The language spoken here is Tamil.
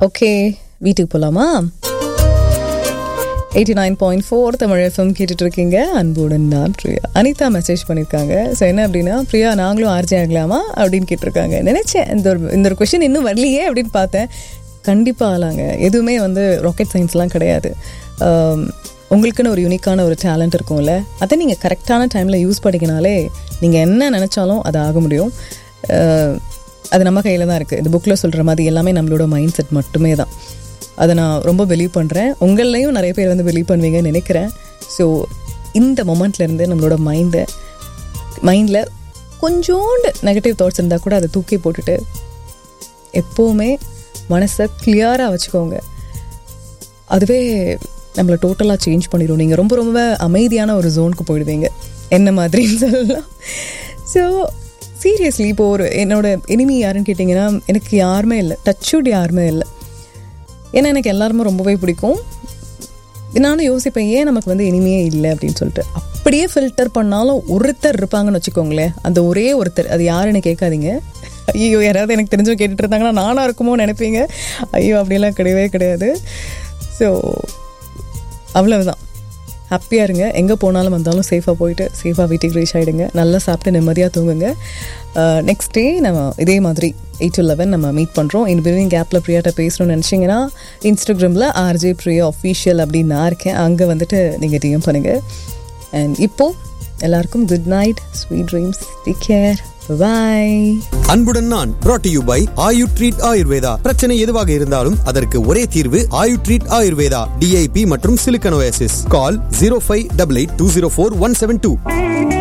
ஓகே வீட்டுக்கு போலாமா eighty nine point four Tamil FM கேட்டுட்டு இருக்கீங்க அன்புடன் நான் பிரியா அனிதா மெசேஜ் பண்ணியிருக்காங்க ஸோ என்ன அப்படின்னா பிரியா நாங்களும் ஆர்ஜி ஆகலாமா அப்படின்னு கேட்டிருக்காங்க நினைச்சேன் இந்த ஒரு இந்த ஒரு கொஷின் இன்னும் வரலையே அப்படின்னு பார்த்தேன் கண்டிப்பாக ஆளாங்க எதுவுமே வந்து ராக்கெட் சயின்ஸ்லாம் கிடையாது ஆம், உங்களுக்குன்னு ஒரு யூனிக்கான ஒரு டேலண்ட் இருக்கும்ல அதை நீங்கள் கரெக்டான டைமில் யூஸ் பண்ணிக்கினாலே நீங்கள் என்ன நினச்சாலும் அது ஆக முடியும் அஹ், அது நம்ம கையில் தான் இருக்குது இந்த புக்கில் சொல்கிற மாதிரி எல்லாமே நம்மளோட மைண்ட் செட் மட்டுமே தான் அதை நான் ரொம்ப பிலீவ் பண்ணுறேன் உங்களையும் நிறைய பேர் வந்து பிலீவ் பண்ணுவீங்கன்னு நினைக்கிறேன் ஸோ இந்த மொமெண்ட்லேருந்து நம்மளோட மைண்டை மைண்டில் கொஞ்சோண்டு நெகட்டிவ் தாட்ஸ் இருந்தால் கூட அதை தூக்கி போட்டுட்டு எப்போவுமே மனசை கிளியராக வச்சுக்கோங்க அதுவே நம்மளை டோட்டலாக சேஞ்ச் பண்ணிடும் நீங்கள் ரொம்ப ரொம்ப அமைதியான ஒரு ஜோனுக்கு போயிடுவீங்க என்ன மாதிரின்னு சொல்லலாம் ஸோ சீரியஸ்லி இப்போ ஒரு என்னோட இனிமி யாருன்னு கேட்டிங்கன்னா எனக்கு யாருமே இல்லை டச்சுட் யாருமே இல்லை ஏன்னா எனக்கு எல்லாருமே ரொம்பவே பிடிக்கும் நானும் யோசிப்பேன் ஏன் நமக்கு வந்து இனிமையே இல்லை அப்படின்னு சொல்லிட்டு அப்படியே ஃபில்டர் பண்ணாலும் ஒருத்தர் இருப்பாங்கன்னு வச்சுக்கோங்களேன் அந்த ஒரே ஒருத்தர் அது யாருன்னு கேட்காதீங்க ஐயோ யாராவது எனக்கு தெரிஞ்சவங்க கேட்டுட்டு இருந்தாங்கன்னா நானாக இருக்குமோ நினைப்பீங்க ஐயோ அப்படியெல்லாம் கிடையவே கிடையாது ஸோ அவ்வளவுதான் ஹாப்பியாக இருங்க எங்கே போனாலும் வந்தாலும் சேஃபாக போயிட்டு சேஃபாக வீட்டுக்கு ரீச் ஆகிடுங்க நல்லா சாப்பிட்டு நிம்மதியாக தூங்குங்க நெக்ஸ்ட் டே நம்ம இதே மாதிரி எயிட் டு லெவன் நம்ம மீட் பண்ணுறோம் இந்த பிரிவிங் கேப்பில் ப்ரியாட்ட பேசணும்னு நினச்சிங்கன்னா இன்ஸ்டாகிராமில் ஆர்ஜே ப்ரியா அஃபீஷியல் அப்படின்னு நான் இருக்கேன் அங்கே வந்துட்டு நீங்கள் டிஎம் பண்ணுங்கள் அண்ட் இப்போது எல்லாருக்கும் good night sweet dreams take care bye அன்புடன் நான் brought to you by Ayu treat Ayurveda பிரச்சனை எதுவாக இருந்தாலும் அதற்கு ஒரே தீர்வு ஆயு ட்ரீட் ஆயுர்வேதா டிஐபி மற்றும் சிலிக்கனோசிஸ் call zero five double eight two zero four one seven two